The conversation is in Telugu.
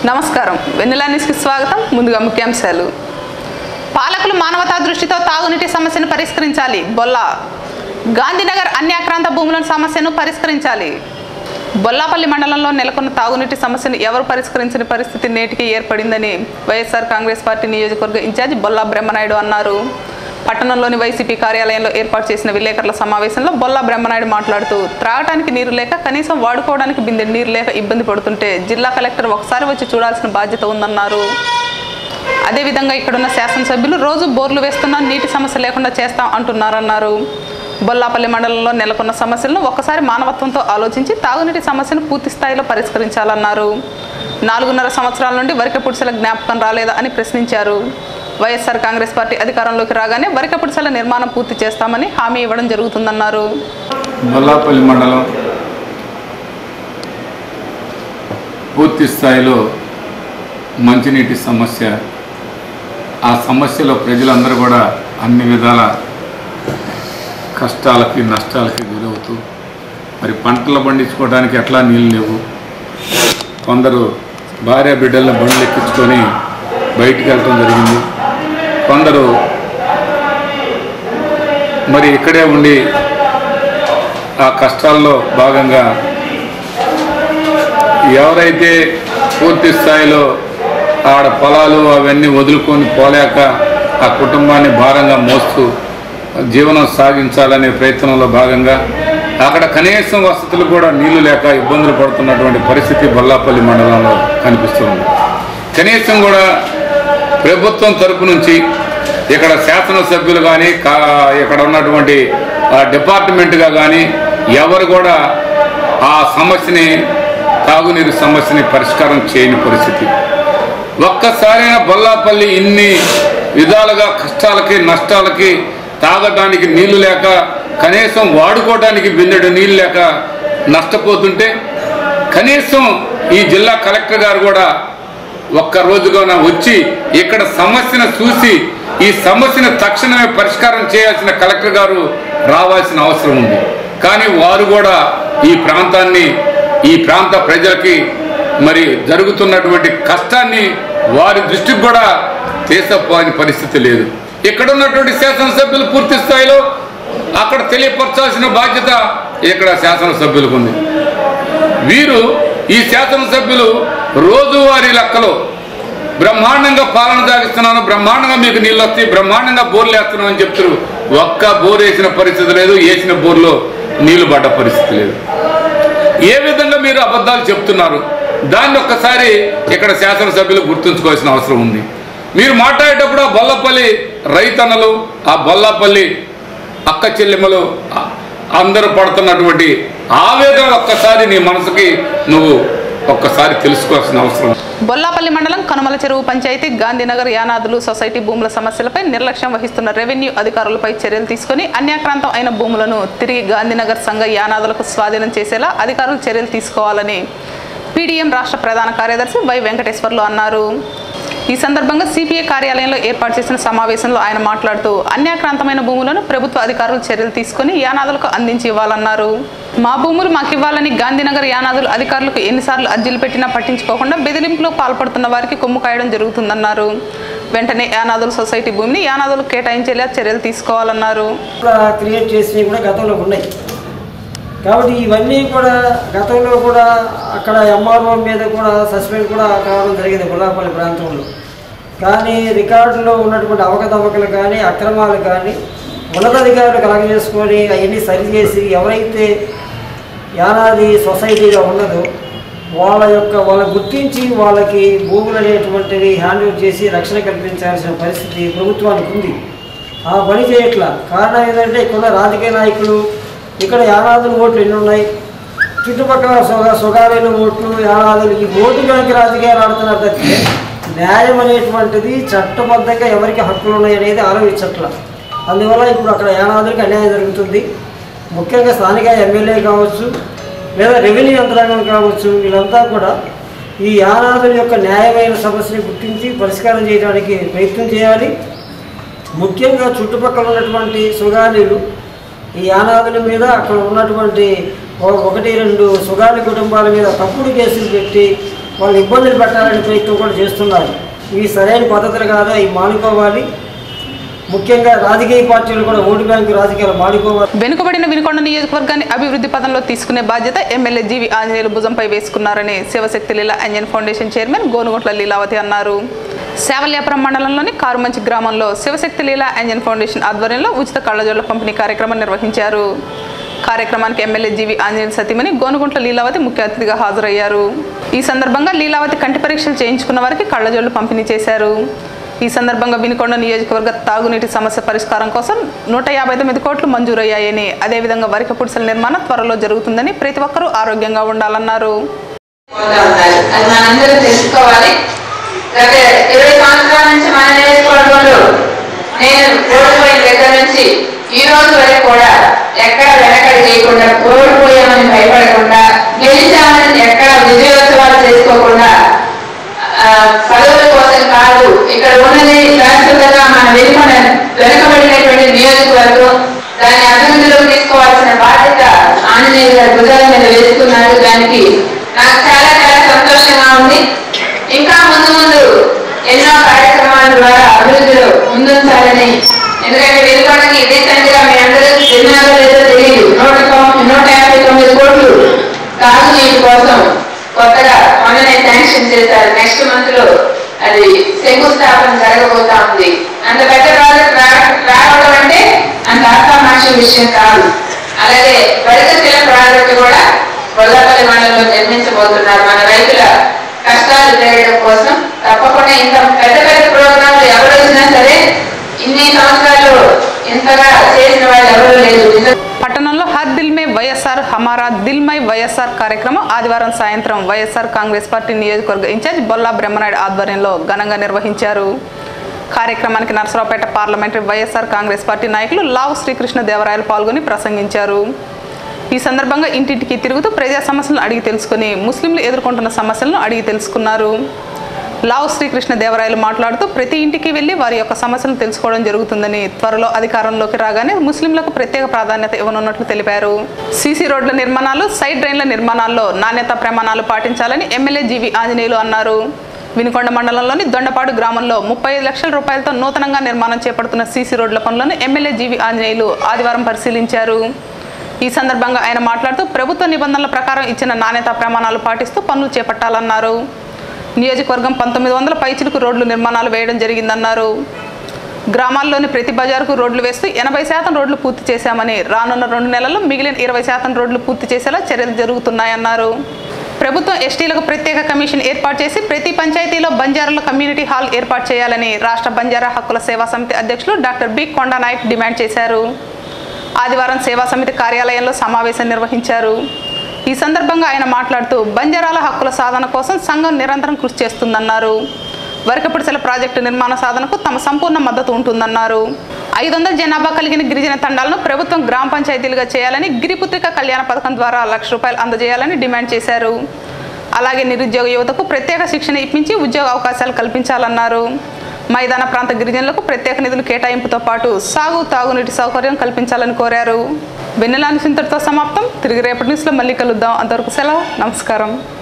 నమస్కారం వెన్నెలా న్యూస్కి స్వాగతం ముందుగా ముఖ్యాంశాలు పాలకులు మానవతా దృష్టితో తాగునీటి సమస్యను పరిష్కరించాలి బొల్లా గాంధీనగర్ అన్యాక్రాంత భూముల సమస్యను పరిష్కరించాలి బొల్లాపల్లి మండలంలో నెలకొన్న తాగునీటి సమస్యను ఎవరు పరిష్కరించని పరిస్థితి నేటికి ఏర్పడిందని వైఎస్ఆర్ కాంగ్రెస్ పార్టీ నియోజకవర్గ ఇన్ఛార్జి బొల్లా బ్రహ్మనాయుడు అన్నారు పట్టణంలోని వైసీపీ కార్యాలయంలో ఏర్పాటు చేసిన విలేకరుల సమావేశంలో బొల్లా బ్రహ్మనాయుడు మాట్లాడుతూ త్రాగటానికి నీరు లేక కనీసం వాడుకోవడానికి బిందె నీరు లేక ఇబ్బంది పడుతుంటే జిల్లా కలెక్టర్ ఒకసారి వచ్చి చూడాల్సిన బాధ్యత ఉందన్నారు అదేవిధంగా ఇక్కడున్న శాసనసభ్యులు రోజు బోర్లు వేస్తున్నా నీటి సమస్య లేకుండా చేస్తాం అంటున్నారన్నారు బొల్లాపల్లి మండలంలో నెలకొన్న సమస్యలను ఒక్కసారి మానవత్వంతో ఆలోచించి తాగునీటి సమస్యను పూర్తి స్థాయిలో పరిష్కరించాలన్నారు నాలుగున్నర సంవత్సరాల నుండి వరిక పుడిసెల జ్ఞాపకం రాలేదా అని ప్రశ్నించారు వైఎస్ఆర్ కాంగ్రెస్ పార్టీ అధికారంలోకి రాగానే వరిక పుడిసెల నిర్మాణం పూర్తి చేస్తామని హామీ ఇవ్వడం జరుగుతుందన్నారు బొల్లాపల్లి మండలం పూర్తి స్థాయిలో మంచినీటి సమస్య ఆ సమస్యలో ప్రజలందరూ కూడా అన్ని విధాల కష్టాలకి నష్టాలకి గురవుతూ మరి పంటలు పండించుకోవడానికి ఎట్లా నీళ్ళు లేవు కొందరు భార్య బిడ్డలను బండ్లు ఎక్కించుకొని బయటికి వెళ్ళటం జరిగింది కొందరు మరి ఇక్కడే ఉండి ఆ కష్టాల్లో భాగంగా ఎవరైతే పూర్తి స్థాయిలో ఆడ పొలాలు అవన్నీ వదులుకొని పోలేక ఆ కుటుంబాన్ని భారంగా మోస్తూ జీవనం సాగించాలనే ప్రయత్నంలో భాగంగా అక్కడ కనీసం వసతులు కూడా నీళ్లు లేక ఇబ్బందులు పడుతున్నటువంటి పరిస్థితి బొల్లాపల్లి మండలంలో కనిపిస్తుంది కనీసం కూడా ప్రభుత్వం తరపు నుంచి ఇక్కడ శాసనసభ్యులు కానీ కా ఇక్కడ ఉన్నటువంటి ఆ, డిపార్ట్మెంట్గా కానీ ఎవరు కూడా ఆ సమస్యని తాగునీరు సమస్యని పరిష్కారం చేయని పరిస్థితి ఒక్కసారైనా బొల్లాపల్లి ఇన్ని విధాలుగా కష్టాలకి నష్టాలకి తాగడానికి నీళ్లు లేక కనీసం వాడుకోవడానికి బిందెడు నీళ్ళు లేక నష్టపోతుంటే కనీసం ఈ జిల్లా కలెక్టర్ గారు కూడా ఒక్క రోజుగా వచ్చి ఇక్కడ సమస్యను చూసి ఈ సమస్యను తక్షణమే పరిష్కారం చేయాల్సిన కలెక్టర్ గారు రావాల్సిన అవసరం ఉంది కానీ వారు కూడా ఈ ప్రాంతాన్ని ఈ ప్రాంత ప్రజలకి మరి జరుగుతున్నటువంటి కష్టాన్ని వారి దృష్టికి కూడా తీసపోని పరిస్థితి లేదు ఇక్కడ ఉన్నటువంటి శాసనసభ్యులు పూర్తి స్థాయిలో అక్కడ తెలియపరచాల్సిన బాధ్యత ఇక్కడ శాసనసభ్యులకు ఉంది వీరు ఈ శాసనసభ్యులు రోజువారీ లెక్కలో బ్రహ్మాండంగా పాలన సాగిస్తున్నాను బ్రహ్మాండంగా మీకు నీళ్ళు వస్తాయి బ్రహ్మాండంగా బోర్లు వేస్తున్నాను అని చెప్తారు ఒక్క బోర్ వేసిన పరిస్థితి లేదు వేసిన బోర్లో నీళ్లు పడ్డ పరిస్థితి లేదు ఏ విధంగా మీరు అబద్ధాలు చెప్తున్నారు దాన్ని ఒక్కసారి ఇక్కడ శాసనసభ్యులు గుర్తుంచుకోవాల్సిన అవసరం ఉంది మీరు మాట్లాడేటప్పుడు ఆ బొల్లపల్లి రైతన్నలు ఆ బొల్లపల్లి అక్క చెల్లెమ్మలు ఆ- అందరూ పడుతున్నటువంటి ఆవేదన ఒక్కసారి నీ మనసుకి నువ్వు ఒక్కసారి తెలుసుకోవాల్సిన అవసరం ఉంది. బొల్లాపల్లి మండలం కనుమల చెరువు పంచాయతీ గాంధీనగర్ యానాదులు సొసైటీ భూముల సమస్యలపై నిర్లక్ష్యం వహిస్తున్న రెవెన్యూ అధికారులపై చర్యలు తీసుకుని అన్యాక్రాంతం అయిన భూములను తిరిగి గాంధీనగర్ సంఘ యానాదులకు స్వాధీనం చేసేలా అధికారులు చర్యలు తీసుకోవాలని పీడీఎం రాష్ట్ర ప్రధాన కార్యదర్శి వై వెంకటేశ్వర్లు అన్నారు ఈ సందర్భంగా సిపిఐ కార్యాలయంలో ఏర్పాటు చేసిన సమావేశంలో ఆయన మాట్లాడుతూ అన్యాక్రాంతమైన భూములను ప్రభుత్వ అధికారులు చర్యలు తీసుకుని యానాదులకు అందించి ఇవ్వాలన్నారు మా భూములు మాకు ఇవ్వాలని గాంధీనగర్ యానాదులు అధికారులకు ఎన్నిసార్లు అర్జీలు పెట్టినా పట్టించుకోకుండా బెదిరింపులో పాల్పడుతున్న వారికి కొమ్ము కాయడం జరుగుతుందన్నారు వెంటనే యానాదుల సొసైటీ భూమిని యానాదులకు కేటాయించేలా చర్యలు తీసుకోవాలన్నారు కూడా క్రియేట్ చేసినవి కూడా గతంలో ఉన్నాయి కాబట్టి ఇవన్నీ కూడా గతంలో కూడా అక్కడ ఎంఆర్ఓ మీద కూడా సస్పెండ్ కూడా కావడం జరిగింది గులాపల్లి ప్రాంతంలో కానీ రికార్డులో ఉన్నటువంటి అవకతవకలు కానీ అక్రమాలు కానీ ఉన్నతాధికారులు కలగజేసుకొని అవన్నీ సరిచేసి ఎవరైతే యానాది సొసైటీగా ఉన్నదో వాళ్ళ యొక్క వాళ్ళ గుర్తించి వాళ్ళకి భూములు అనేటువంటివి హ్యాండ్ ఓవర్ చేసి రక్షణ కల్పించాల్సిన పరిస్థితి ప్రభుత్వానికి ఉంది ఆ పని చేయట్లా కారణం ఏంటంటే ఇక్కడ రాజకీయ నాయకులు ఇక్కడ యానాదుల ఓట్లు ఎన్ని ఉన్నాయి చుట్టుపక్కల సుగ సుగాలైన ఓట్లు యానాదులు ఈ ఓటు కనుక రాజకీయాలు ఆడుతున్నారు తప్పితే న్యాయం అనేటువంటిది చట్టబద్ధంగా ఎవరికి హక్కులు ఉన్నాయి అనేది ఆలోచించట్ల అందువల్ల ఇప్పుడు అక్కడ యానాదులకు అన్యాయం జరుగుతుంది ముఖ్యంగా స్థానిక ఎమ్మెల్యే కావచ్చు లేదా రెవెన్యూ యంత్రాంగం కావచ్చు వీళ్ళంతా కూడా ఈ యానాదుల యొక్క న్యాయమైన సమస్యని గుర్తించి పరిష్కారం చేయడానికి ప్రయత్నం చేయాలి ముఖ్యంగా చుట్టుపక్కల ఉన్నటువంటి సుగాలీలు ఈ యానాదుల మీద అక్కడ ఉన్నటువంటి ఓ- ఒకటి రెండు సుగాలి కుటుంబాల మీద తప్పుడు కేసులు పెట్టి వాళ్ళు ఇబ్బందులు పెట్టాలనే ప్రయత్నం కూడా చేస్తున్నారు ఇవి సరైన పద్ధతులు కాదు అవి మానుకోవాలి ముఖ్యంగా రాజకీయ పార్టీలు కూడా ఓటు బ్యాంకు రాజకీయాలు మానుకోవాలి వెనుకబడిన వినుకొండ నియోజకవర్గాన్ని అభివృద్ధి పదంలో తీసుకునే బాధ్యత ఎమ్మెల్యే జీవి ఆంజనేయులు భుజంపై వేసుకున్నారని శివశక్తి లీలా అంజన్ ఫౌండేషన్ చైర్మన్ గోనుగుంట్ల లీలావతి అన్నారు సేవల్యాపురం మండలంలోని కారుమంచి గ్రామంలో శివశక్తి లీలా అంజన్ ఫౌండేషన్ ఆధ్వర్యంలో ఉచిత కళ్ళజోళ్ల పంపిణీ కార్యక్రమం నిర్వహించారు కార్యక్రమానికి ఎమ్మెల్యే జీవి ఆంజనేయులు సతీమణి గోనుగుంట్ల లీలావతి ముఖ్య అతిథిగా హాజరయ్యారు ఈ సందర్భంగా లీలావతి కంటి పరీక్షలు చేయించుకున్న వారికి కళ్ళజోళ్లు పంపిణీ చేశారు ఈ సందర్భంగా వినుకొండ నియోజకవర్గ తాగునీటి సమస్య పరిష్కారం కోసం నూట యాభై తొమ్మిది కోట్లు మంజూరయ్యాయని అదేవిధంగా వరిక పుడిసెల నిర్మాణం త్వరలో జరుగుతుందని ప్రతి ఒక్కరూ ఆరోగ్యంగా ఉండాలన్నారు పోతా ఉన్నారు అది మనందరం తెలుసుకోవాలి గత ఇరవై సంవత్సరాల నుంచి మన నియోజకవర్గంలో నేను ఓడిపోయిన దగ్గర నుంచి ఈ రోజు వరకు కూడా ఎక్కడ వెనకడి చేయకుండా ఓడిపోయామని భయపడకుండా గెలిచామని ఎక్కడ విజయోత్సవాలు చేసుకోకుండా ఆ, పదవుల కోసం కాదు ఇక్కడ ఉన్నది శాశ్వతంగా మన వెనుక వెనుకబడినటువంటి నియోజకవర్గం దాన్ని అభివృద్ధిలోకి తీసుకోవాల్సిన బాధ్యత ఆంజనేయ గారి భుజాల మీద వేసుకున్నారు దానికి నాకు చాలా చాలా సంతోషంగా ఉంది ఇంకా ముందు ముందు ఎన్నో కార్యక్రమాల ద్వారా అభివృద్ధిలో ముందుంచాలని ఎందుకంటే వెనుకడికి రీసెంట్ గా మీ అందరూ విన్నారో లేదో తెలియదు నూట తొమ్- నూట యాభై తొమ్మిది కోట్లు తాగునీటి కోసం కొత్తగా మొన్ననే శాంక్షన్ చేశారు నెక్స్ట్ మంత్ లో అది శంకుస్థాపన జరగబోతా ఉంది అంత పెద్ద ప్రాజెక్ట్ రా- రావడం అంటే అంత ఆకామాక్ష విషయం కాదు అలాగే వరికశిల ప్రాజెక్టు కూడా గొల్లపల్లి మండలంలో నిర్మించబోతున్నారు మన రైతుల కష్టాలు తీరడం కోసం తప్పకుండా ఇంత పెద్ద పెద్ద ప్రోగ్రాంలు ఎవరు వచ్చినా సరే ఇన్ని సంవత్సరాలు ఇంతగా చేసిన వాళ్ళు ఎవరు లేదు నిజం పట్టణంలో హర్ దిల్ మే వైఎస్ఆర్ హమారా దిల్ మై వైఎస్ఆర్ కార్యక్రమం ఆదివారం సాయంత్రం వైఎస్ఆర్ కాంగ్రెస్ పార్టీ నియోజకవర్గ ఇన్ఛార్జ్ బొల్లా బ్రహ్మనాయుడు ఆధ్వర్యంలో ఘనంగా నిర్వహించారు కార్యక్రమానికి Narasaraopet parliamentary YSR Congress party నాయకులు లావు శ్రీకృష్ణ దేవరాయలు పాల్గొని ప్రసంగించారు ఈ సందర్భంగా ఇంటింటికి తిరుగుతూ ప్రజా సమస్యలను అడిగి తెలుసుకుని ముస్లింలు ఎదుర్కొంటున్న సమస్యలను అడిగి తెలుసుకున్నారు లావు శ్రీకృష్ణ దేవరాయలు మాట్లాడుతూ ప్రతి ఇంటికి వెళ్లి వారి యొక్క సమస్యలను తెలుసుకోవడం జరుగుతుందని త్వరలో అధికారంలోకి రాగానే ముస్లింలకు ప్రత్యేక ప్రాధాన్యత ఇవ్వనున్నట్లు తెలిపారు సీసీ రోడ్ల నిర్మాణాలు సైడ్ డ్రైన్ల నిర్మాణాల్లో నాణ్యత ప్రమాణాలు పాటించాలని ఎమ్మెల్యే జీవి ఆంజనేయులు అన్నారు వినుకొండ మండలంలోని దొండపాడు గ్రామంలో ముప్పై ఐదు లక్షల రూపాయలతో నూతనంగా నిర్మాణం చేపడుతున్న సీసీ రోడ్ల పనులను ఎమ్మెల్యే జీవి ఆంజనేయులు ఆదివారం పరిశీలించారు ఈ సందర్భంగా ఆయన మాట్లాడుతూ ప్రభుత్వ నిబంధనల ప్రకారం ఇచ్చిన నాణ్యత ప్రమాణాలు పాటిస్తూ పనులు చేపట్టాలన్నారు నియోజకవర్గం పంతొమ్మిది వందల పైచిలకు రోడ్లు నిర్మాణాలు వేయడం జరిగిందన్నారు గ్రామాల్లోని ప్రతి బజారుకు రోడ్లు వేస్తూ ఎనభై శాతం రోడ్లు పూర్తి చేశామని రానున్న రెండు నెలల్లో మిగిలిన ఇరవై శాతం రోడ్లు పూర్తి చేసేలా చర్యలు జరుగుతున్నాయన్నారు ప్రభుత్వం ఎస్టీలకు ప్రత్యేక కమిషన్ ఏర్పాటు చేసి ప్రతి పంచాయతీలో బంజారాల కమ్యూనిటీ హాల్ ఏర్పాటు చేయాలని రాష్ట్ర బంజారా హక్కుల సేవా సమితి అధ్యక్షులు డాక్టర్ బి కొండానాయక్ డిమాండ్ చేశారు ఆదివారం సేవా సమితి కార్యాలయంలో సమావేశం నిర్వహించారు ఈ సందర్భంగా ఆయన మాట్లాడుతూ బంజారాల హక్కుల సాధన కోసం సంఘం నిరంతరం కృషి చేస్తుందన్నారు వరకపుడిసెల ప్రాజెక్టు నిర్మాణ సాధనకు తమ సంపూర్ణ మద్దతు ఉంటుందన్నారు ఐదు వందల జనాభా కలిగిన గిరిజన తండాలను ప్రభుత్వం గ్రామ పంచాయతీలుగా చేయాలని గిరిపుత్రిక కళ్యాణ పథకం ద్వారా లక్ష రూపాయలు అందజేయాలని డిమాండ్ చేశారు అలాగే నిరుద్యోగ యువతకు ప్రత్యేక శిక్షణ ఇప్పించి ఉద్యోగ అవకాశాలు కల్పించాలన్నారు మైదాన ప్రాంత గిరిజనులకు ప్రత్యేక నిధులు కేటాయింపుతో పాటు సాగు తాగునీటి సౌకర్యం కల్పించాలని కోరారు వెన్నెలాని సింతటితో సమాప్తం తిరిగి రేపటి న్యూస్లో మళ్ళీ కలుద్దాం అంతవరకు సెలవు నమస్కారం